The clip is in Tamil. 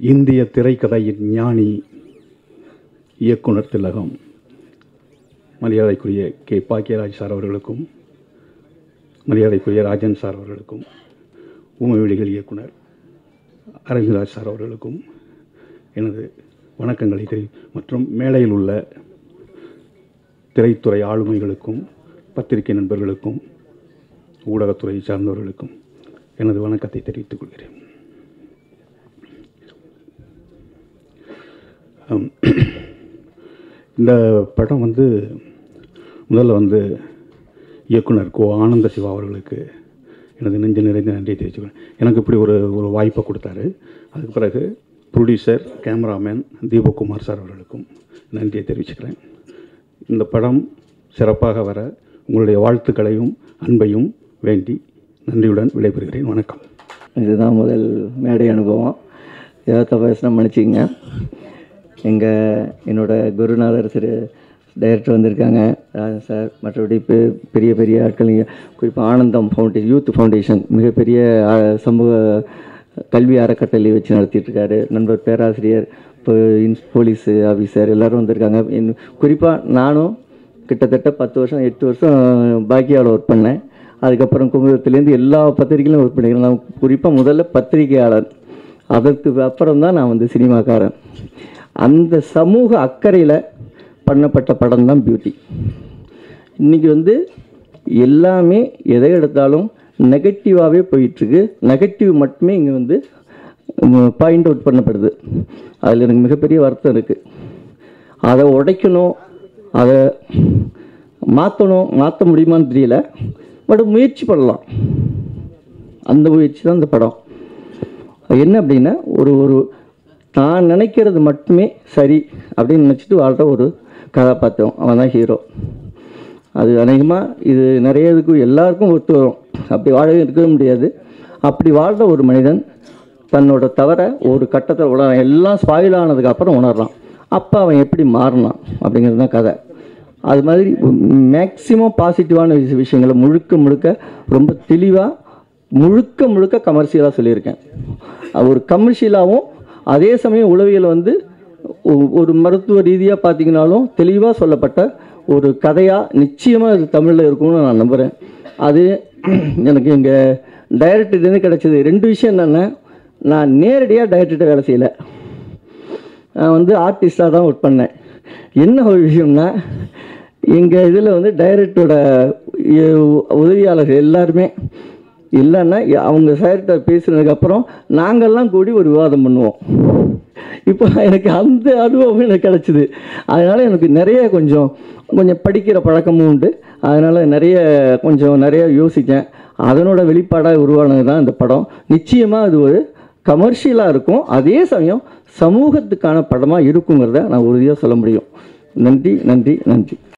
இந்திய திரைக்கதையின் ஞானி இயக்குனர் திலகம் மரியாதைக்குரிய கே பாக்கியராஜ் சார் அவர்களுக்கும் மரியாதைக்குரிய ராஜன் சார் அவர்களுக்கும் ஊமவிழிகள் இயக்குனர் அரவிந்தராஜ் சார் அவர்களுக்கும் எனது வணக்கங்களை தெரி மற்றும் மேடையில் உள்ள திரைத்துறை ஆளுமைகளுக்கும் பத்திரிகை நண்பர்களுக்கும் ஊடகத்துறை சார்ந்தவர்களுக்கும் எனது வணக்கத்தை தெரிவித்துக் கொள்கிறேன் ஆம். இந்த படம் வந்து முதல்ல வந்து இயக்குனர் கோ ஆனந்த சிவா அவர்களுக்கு எனது நெஞ்சு நிறைந்த நன்றியை தெரிவிச்சுக்கிறேன் எனக்கு இப்படி ஒரு ஒரு வாய்ப்பை கொடுத்தாரு அதுக்கு பிறகு ப்ரொடியூசர் கேமராமேன் தீபக்குமார் சார் அவர்களுக்கும் நன்றியை தெரிவிச்சுக்கிறேன் இந்த படம் சிறப்பாக வர உங்களுடைய வாழ்த்துக்களையும் அன்பையும் வேண்டி நன்றியுடன் விடைபெறுகிறேன் வணக்கம் இதுதான் முதல் மேடை அனுபவம் ஏதாவது தப்பாக பேசினா மன்னிச்சிங்க எங்கள் என்னோட குருநாதர் திரு டைரக்டர் வந்திருக்காங்க ராஜன் சார் மற்றபடி பெ பெரிய பெரிய ஆட்கள் இங்கே குறிப்பாக ஆனந்தம் ஃபவுண்டேஷன் யூத் ஃபவுண்டேஷன் மிகப்பெரிய ஆ, சமூக கல்வி அறக்கட்டளை வச்சு நடத்திட்டு இருக்காரு நண்பர் பேராசிரியர் இப்போ இன்ஸ் போலீஸ் ஆஃபீஸர் எல்லோரும் வந்திருக்காங்க இன்னும் குறிப்பாக நானும் கிட்டத்தட்ட பத்து வருஷம் எட்டு வருஷம் பாக்கியாவில் ஒர்க் பண்ணேன் அதுக்கப்புறம் குமுதத்துலேருந்து எல்லா பத்திரிகையிலும் ஒர்க் பண்ணிக்கிறேன் நான் குறிப்பாக முதல்ல பத்திரிகையாளர் அதற்கு அப்புறம் தான் நான் வந்து சினிமாக்காரன் அந்த சமூக அக்கறையில் பண்ணப்பட்ட படம் தான் பியூட்டி இன்றைக்கி வந்து எல்லாமே எதை எடுத்தாலும் நெகட்டிவாகவே போயிட்டுருக்கு நெகட்டிவ் மட்டுமே இங்கே வந்து பாயிண்ட் அவுட் பண்ணப்படுது அதில் எனக்கு மிகப்பெரிய வருத்தம் இருக்குது அதை உடைக்கணும் அதை மாற்றணும் மாற்ற முடியுமான்னு தெரியல பட் முயற்சி பண்ணலாம் அந்த முயற்சி தான் இந்த படம் அது என்ன அப்படின்னா ஒரு ஒரு தான் நினைக்கிறது மட்டுமே சரி அப்படின்னு நினச்சிட்டு வாழ்கிற ஒரு கதாபாத்திரம் அவன் தான் ஹீரோ அது அநேகமாக இது நிறைய இதுக்கு எல்லாருக்கும் ஒத்து வரும் அப்படி வாழவே இருக்கவே முடியாது அப்படி வாழ்கிற ஒரு மனிதன் தன்னோட தவற ஒரு கட்டத்தில் உணர எல்லாம் ஸ்பாயில் ஆனதுக்கப்புறம் உணர்றான் அப்போ அவன் எப்படி மாறினான் அப்படிங்கிறது தான் கதை அது மாதிரி மேக்சிமம் பாசிட்டிவான விஷ- விஷயங்களை முழுக்க முழுக்க ரொம்ப தெளிவாக முழுக்க முழுக்க கமர்ஷியலாக சொல்லியிருக்கேன் அது ஒரு கமர்ஷியலாகவும் அதே சமயம் உளவியல் வந்து ஒ- ஒரு மருத்துவ ரீதியாக பார்த்தீங்கன்னாலும் தெளிவாக சொல்லப்பட்ட ஒரு கதையாக நிச்சயமாக இது தமிழில் இருக்கும்னு நான் நம்புகிறேன் அது எனக்கு எங்கள் டைரக்டர்லேருந்து கிடைச்சது ரெண்டு விஷயம் என்னென்னா நான் நேரடியாக டைரக்டர்கிட்ட வேலை செய்யலை நான் வந்து ஆர்டிஸ்டாக தான் ஒர்க் பண்ணேன் என்ன ஒரு விஷயம்னா எங்கள் இதில் வந்து டைரக்டரோட உதவியாளர்கள் எல்லாருமே இல்லைன்னா அவங்க சார்கிட்ட பேசுனதுக்கப்புறம் நாங்கள்லாம் கூடி ஒரு விவாதம் பண்ணுவோம் இப்போ எனக்கு அந்த அனுபவம் எனக்கு கிடச்சிது அதனால் எனக்கு நிறைய கொஞ்சம் கொஞ்சம் படிக்கிற பழக்கமும் உண்டு அதனால் நிறைய கொஞ்சம் நிறைய யோசித்தேன் அதனோட வெளிப்பாடாக உருவானது தான் இந்த படம் நிச்சயமாக அது ஒரு கமர்ஷியலாக இருக்கும் அதே சமயம் சமூகத்துக்கான படமாக இருக்குங்கிறத நான் உறுதியாக சொல்ல முடியும் நன்றி நன்றி நன்றி